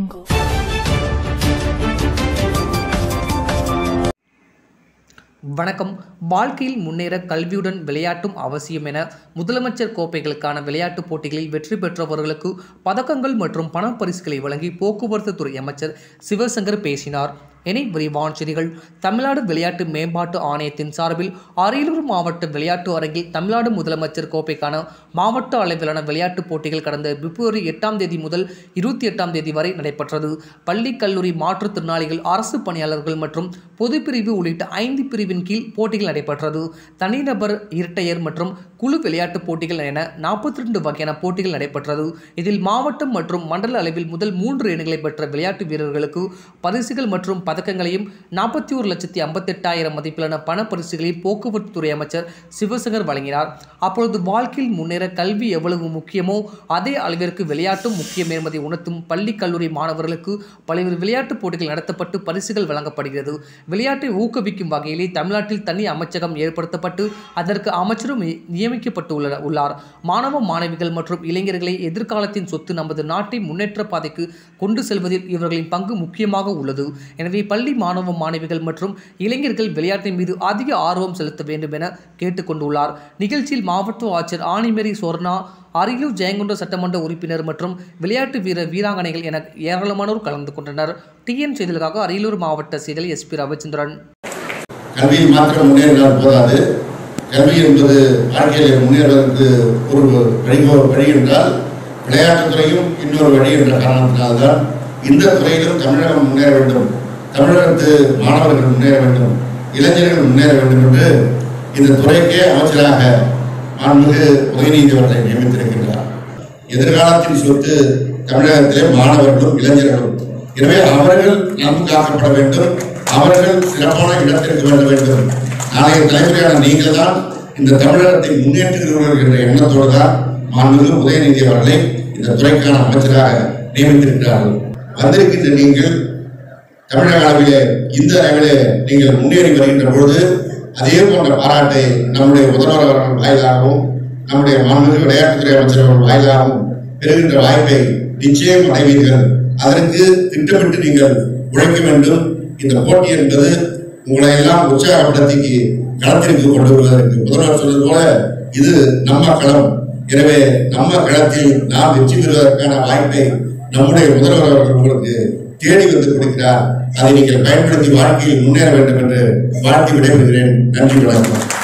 jungle. வணக்கம் வாழ்க்கையில் முன்னேற கல்வியுடன் விளையாட்டும் அவசியம் என முதலமைச்சர் கோப்பைகளுக்கான விளையாட்டுப் போட்டிகளில் வெற்றி பெற்றவர்களுக்கு பதக்கங்கள் மற்றும் பண பரிசுகளை வழங்கி போக்குவரத்து துறை அமைச்சர் சிவசங்கர் பேசினார் இனி விரிவான செய்திகள் தமிழ்நாடு விளையாட்டு மேம்பாட்டு ஆணையத்தின் சார்பில் அரியலூர் மாவட்ட விளையாட்டு அரங்கில் தமிழ்நாடு முதலமைச்சர் கோப்பைக்கான மாவட்ட அளவிலான விளையாட்டுப் போட்டிகள் கடந்த பிப்ரவரி எட்டாம் தேதி முதல் இருபத்தி எட்டாம் தேதி வரை நடைபெற்றது பள்ளி கல்லூரி மாற்றுத்திறனாளிகள் அரசு பணியாளர்கள் மற்றும் பொதுப்பிரிவு உள்ளிட்ட ஐந்து பிரிவின் கீழ் போட்டிகள் நடைபெற்றது தனிநபர் இரட்டையர் மற்றும் குழு விளையாட்டுப் போட்டிகள் என நாற்பத்தி ரெண்டு வகையான போட்டிகள் நடைபெற்றது இதில் மாவட்டம் மற்றும் மண்டல அளவில் முதல் மூன்று இடங்களை பெற்ற விளையாட்டு வீரர்களுக்கு பரிசுகள் மற்றும் பதக்கங்களையும் நாற்பத்தி ஒரு லட்சத்தி ஐம்பத்தெட்டாயிரம் மதிப்பிலான பண பரிசுகளையும் போக்குவரத்து துறை அமைச்சர் சிவசங்கர் வழங்கினார் அப்பொழுது வாழ்க்கையில் முன்னேற கல்வி எவ்வளவு முக்கியமோ அதே அளவிற்கு விளையாட்டும் முக்கியம் என்பதை உணர்த்தும் பள்ளி கல்லூரி மாணவர்களுக்கு பல்வேறு விளையாட்டுப் போட்டிகள் நடத்தப்பட்டு பரிசுகள் வழங்கப்படுகிறது விளையாட்டை ஊக்குவிக்கும் வகையிலே தமிழ்நாட்டில் தனி அமைச்சகம் ஏற்படுத்தப்பட்டு அதற்கு அமைச்சரும் நி- நியமிக்கப்பட்டு உள்ள- உள்ளார் மாணவ மாணவிகள் மற்றும் இளைஞர்களை எதிர்காலத்தின் சொத்து நமது நாட்டை முன்னேற்ற பாதைக்கு கொண்டு செல்வதில் இவர்களின் பங்கு முக்கியமாக உள்ளது எனவே பள்ளி மாணவ மாணவிகள் மற்றும் இளைஞர்கள் விளையாட்டின் மீது அதிக ஆர்வம் செலுத்த வேண்டும் என கேட்டுக்கொண்டுள்ளார் நிகழ்ச்சியில் மாவட்ட ஆட்சியர் ஆணிமேரி சொர்ணா அரியலூர் ஜெயங்கொண்ட சட்டமன்ற உறுப்பினர் மற்றும் விளையாட்டு வீரர் வீராங்கனைகள் என ஏராளமானோர் கலந்து கொண்டனர் டிஎன் செய்திகளுக்காக அரியலூர் மாவட்ட செய்திகள் எஸ்பி ரவிச்சந்திரன் கல்வியில் மாத்திரம் முன்னேறினால் போதாது கல்வி என்பது வாழ்க்கையில் முன்னேறுவதற்கு ஒரு வழிகோ வழி என்றால் விளையாட்டுத் துறையும் இன்னொரு வழி என்ற காரணத்தினால்தான் இந்த துறையிலும் தமிழகம் முன்னேற வேண்டும் தமிழகத்து மாணவர்கள் முன்னேற வேண்டும் இளைஞர்கள் முன்னேற வேண்டும் என்று இந்த துறைக்கே அமைச்சராக மாண்புமிகு உதயநிதி அவர்களை நியமித்திருக்கின்றார் எதிர்காலத்தின் சொத்து தமிழகத்திலே மாணவர்களும் இளைஞர்களும் எனவே அவர்கள் நம் காக்கப்பட வேண்டும் அவர்கள் சிறப்பான இடத்திற்கு வர வேண்டும் நாளைய தலைமுறையான நீங்கள் தான் இந்த தமிழகத்தை முன்னேற்றுகிறீர்கள் என்ற எண்ணத்தோடு தான் மாண்புமிகு உதயநிதி அவர்களை இந்த துறைக்கான அமைச்சராக நியமித்திருக்கிறார்கள் வந்திருக்கின்ற நீங்கள் தமிழக அளவிலே இந்த அளவிலே நீங்கள் முன்னேறி வருகின்ற பொழுது அதே போன்ற பாராட்டை நம்முடைய முதல்வர் அவர்கள் வாயிலாகவும் நம்முடைய மாண்புமிகு விளையாட்டுத்துறை அமைச்சர் அவர்கள் வாயிலாகவும் பெறுகின்ற வாய்ப்பை நிச்சயம் அடைவீர்கள் அதற்கு திட்டமிட்டு நீங்கள் உழைக்க வேண்டும் இந்த போட்டி என்பது உங்களை எல்லாம் உற்சாகப்படுத்தி களத்திற்கு கொண்டு வருவதற்கு முதல்வர் சொன்னது போல இது நம்ம களம் எனவே நம்ம களத்தில் நாம் வெற்றி பெறுவதற்கான வாய்ப்பை நம்முடைய முதல்வர் அவர்கள் உங்களுக்கு தேடி வந்து கொடுக்கிறார் அதை நீங்கள் பயன்படுத்தி வாழ்க்கையில் முன்னேற வேண்டும் என்று வாழ்த்தி விடைபெறுகிறேன் நன்றி வணக்கம்